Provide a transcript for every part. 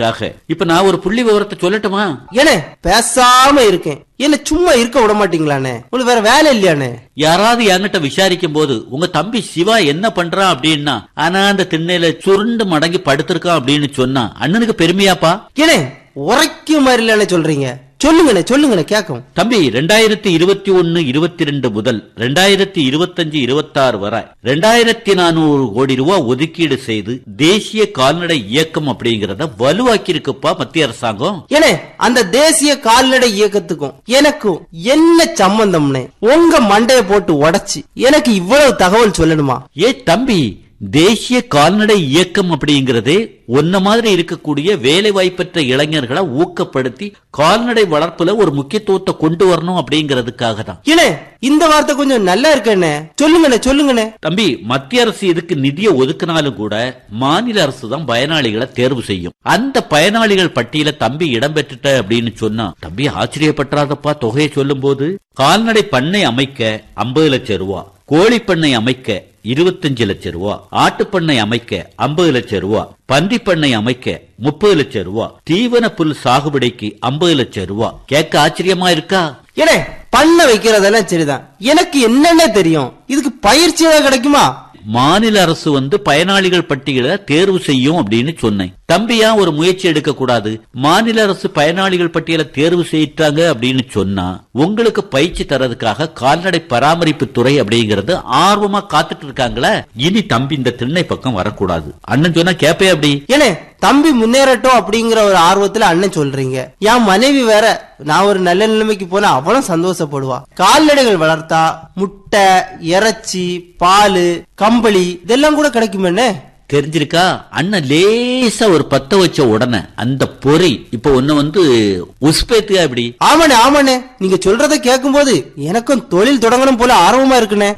அப்படிங்கறதுக்காக இப்ப நான் ஒரு புள்ளி விவரத்தை சொல்லட்டுமா ஏனே பேசாம இருக்கேன் என்ன சும்மா இருக்க விட மாட்டீங்களாண்ணே உங்களுக்கு வேற வேலை இல்லையாண்ணே யாராவது என்கிட்ட விசாரிக்கும் போது உங்க தம்பி சிவா என்ன பண்றான் அப்படின்னா ஆனா அந்த திண்ணையில சுருண்டு மடங்கி படுத்திருக்கான் அப்படின்னு சொன்னா அண்ணனுக்கு பெருமையாப்பா ஏனே உரைக்கும் மாதிரி இல்லைன்னு சொல்றீங்க சொல்லுங்கண்ணே சொல்லுங்கண்ணே கேட்கும் தம்பி ரெண்டாயிரத்தி இருபத்தி ஒன்னு இருபத்தி ரெண்டு முதல் ரெண்டாயிரத்தி இருபத்தஞ்சு இருபத்தாறு வரை ரெண்டாயிரத்தி நானூறு கோடி ரூபாய் ஒதுக்கீடு செய்து தேசிய கால்நடை இயக்கம் அப்படிங்கறத வலுவாக்கி இருக்குப்பா மத்திய அரசாங்கம் ஏனே அந்த தேசிய கால்நடை இயக்கத்துக்கும் எனக்கும் என்ன சம்பந்தம்னே உங்க மண்டைய போட்டு உடைச்சு எனக்கு இவ்வளவு தகவல் சொல்லணுமா ஏ தம்பி தேசிய கால்நடை இயக்கம் அப்படிங்கறதே ஒன்ன மாதிரி இருக்கக்கூடிய வேலை வாய்ப்பற்ற இளைஞர்களை ஊக்கப்படுத்தி கால்நடை வளர்ப்புல ஒரு முக்கியத்துவத்தை கொண்டு வரணும் அப்படிங்கறதுக்காக தான் ஏனே இந்த வார்த்தை கொஞ்சம் நல்லா இருக்கண்ணே சொல்லுங்கண்ணே சொல்லுங்கண்ணே தம்பி மத்திய அரசு இதுக்கு நிதியை ஒதுக்கினாலும் கூட மாநில அரசு தான் பயனாளிகளை தேர்வு செய்யும் அந்த பயனாளிகள் பட்டியல தம்பி இடம்பெற்றுட்ட அப்படின்னு சொன்னா தம்பி ஆச்சரியப்பட்டாதப்பா தொகையை சொல்லும் போது கால்நடை பண்ணை அமைக்க ஐம்பது லட்சம் ரூபா கோழி பண்ணை அமைக்க இருபத்தஞ்சு லட்சம் ரூபா ஆட்டுப்பண்ணை அமைக்க ஐம்பது லட்சம் ரூபா பன்றி பண்ணை அமைக்க முப்பது லட்சம் ரூபா தீவன புல் சாகுபடிக்கு ஐம்பது லட்சம் ரூபா கேட்க ஆச்சரியமா இருக்கா ஏனே பண்ண வைக்கிறதெல்லாம் சரிதான் எனக்கு என்னன்னே தெரியும் இதுக்கு பயிற்சி ஏதாவது கிடைக்குமா மாநில அரசு வந்து பயனாளிகள் பட்டியலை தேர்வு செய்யும் அப்படின்னு சொன்னேன் தம்பியா ஒரு முயற்சி எடுக்க கூடாது மாநில அரசு பயனாளிகள் பட்டியலை தேர்வு செய்யிட்டாங்க அப்படின்னு சொன்னா உங்களுக்கு பயிற்சி தரதுக்காக கால்நடை பராமரிப்பு துறை அப்படிங்கறது ஆர்வமா காத்துட்டு இருக்காங்களே இனி தம்பி இந்த திண்ணை பக்கம் வரக்கூடாது அண்ணன் சொன்னா கேப்பே அப்படி ஏனே தம்பி முன்னேறட்டும் அப்படிங்கிற ஒரு ஆர்வத்துல அண்ணன் சொல்றீங்க என் மனைவி வேற நான் ஒரு நல்ல நிலைமைக்கு போனா அவளும் சந்தோஷப்படுவா கால்நடைகள் வளர்த்தா முட்டை இறைச்சி பால் கம்பளி இதெல்லாம் கூட கிடைக்குமே தெரிஞ்சிருக்கா அண்ணன் லேசா ஒரு பத்த வச்ச உடனே அந்த பொறி இப்ப ஒண்ணு வந்து உஸ்பேத்துக்கா இப்படி ஆமாண்ணே ஆமாண்ணே நீங்க சொல்றத கேட்கும்போது எனக்கும் தொழில் தொடங்கணும் போல ஆர்வமா இருக்குண்ணே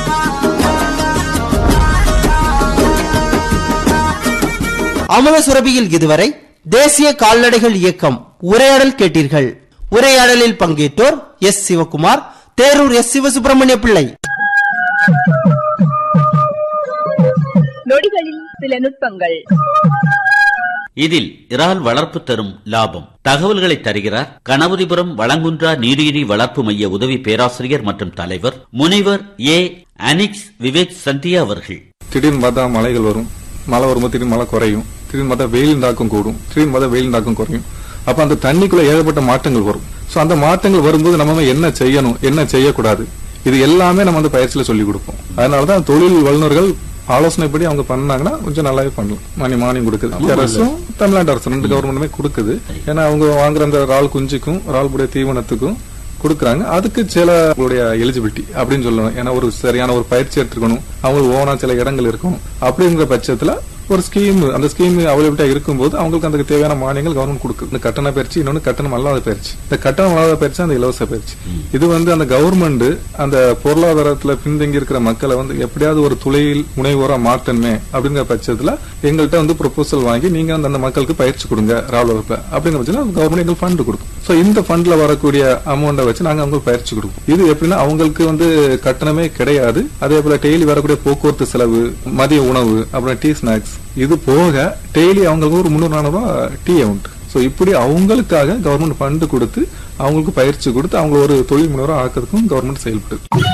அமுத சுரபியில் இதுவரை தேசிய கால்நடைகள் இயக்கம் உரையாடல் கேட்டீர்கள் உரையாடலில் பங்கேற்றோர் எஸ் சிவகுமார் தேரூர் எஸ் சிவசுப்பிரமணிய பிள்ளை நொடிகளில் சில நுட்பங்கள் இதில் இறால் வளர்ப்பு தரும் லாபம் தகவல்களை தருகிறார் கணபதிபுரம் வளங்குன்றா நீரிழி வளர்ப்பு மைய உதவி பேராசிரியர் மற்றும் தலைவர் முனைவர் ஏ அனிக்ஸ் விவேக் சந்தியா அவர்கள் திடீர்னு பார்த்தா மழைகள் வரும் மழை வரும்போது திடீர்னு மழை குறையும் திடீர்னு பார்த்தா வெயில் தாக்கம் கூடும் திடீர்னு பார்த்தா வெயில் தாக்கம் குறையும் அப்ப அந்த தண்ணிக்குள்ள ஏகப்பட்ட மாற்றங்கள் வரும் சோ அந்த மாற்றங்கள் வரும்போது நம்ம என்ன செய்யணும் என்ன செய்யக்கூடாது இது எல்லாமே நம்ம அந்த பயிற்சியில சொல்லி கொடுப்போம் அதனாலதான் தொழில் வல்லுநர்கள் ஆலோசனைப்படி அவங்க பண்ணாங்கன்னா கொஞ்சம் நல்லாவே பண்ணலாம் மணி மானியம் கொடுக்குது மத்திய அரசும் தமிழ்நாடு அரசு ரெண்டு கவர்மெண்ட்டுமே கொடுக்குது ஏன்னா அவங்க வாங்குற அந்த இறால் குஞ்சுக்கும் இறால்புடைய தீவனத்துக்கும் கொடுக்குறாங்க அதுக்கு சில உங்களுடைய எலிஜிபிலிட்டி அப்படின்னு சொல்லணும் ஏன்னா ஒரு சரியான ஒரு பயிற்சி எடுத்துக்கணும் அவங்களுக்கு ஓனா சில இடங்கள் இருக்கணும் அப்படிங்கிற பட்சத்துல ஒரு ஸ்கீம் அந்த ஸ்கீம் அவைலபிலிட்டா இருக்கும்போது அவங்களுக்கு அந்த தேவையான மானியங்கள் கவர்மெண்ட் கொடுக்குது இந்த கட்டண பயிற்சி இன்னொன்னு கட்டணம் அல்லாத பயிற்சி இந்த கட்டணம் அல்லாத பயிற்சி அந்த இலவச பயிற்சி இது வந்து அந்த கவர்மெண்ட் அந்த பொருளாதாரத்துல பின்தங்கி இருக்கிற மக்களை வந்து எப்படியாவது ஒரு தொழில் முனைவோரா மாற்றணுமே அப்படிங்கிற பட்சத்துல எங்கள்கிட்ட வந்து ப்ரொபோசல் வாங்கி நீங்க வந்து அந்த மக்களுக்கு பயிற்சி கொடுங்க ராவல் வகுப்புல அப்படிங்கிற பட்சத்துல கவர்மெண்ட் எங்களுக்கு ஃபண்ட் கொடுக்கும் சோ இந்த ஃபண்ட்ல வரக்கூடிய அமௌண்ட்டை வச்சு நாங்க அவங்களுக்கு பயிற்சி கொடுப்போம் இது எப்படின்னா அவங்களுக்கு வந்து கட்டணமே கிடையாது அதே போல டெய்லி வரக்கூடிய போக்குவரத்து செலவு மதிய உணவு அப்புறம் டீ ஸ்நாக்ஸ் இது போக டெய்லி அவங்களுக்கு ஒரு முந்நூறு நானூறு ரூபாய் டீ அமௌண்ட் சோ இப்படி அவங்களுக்காக கவர்மெண்ட் ஃபண்ட் கொடுத்து அவங்களுக்கு பயிற்சி கொடுத்து அவங்க ஒரு தொழில் முனைவராக ஆக்கிறதுக்கும் கவர்மெண்ட் செயல்படுது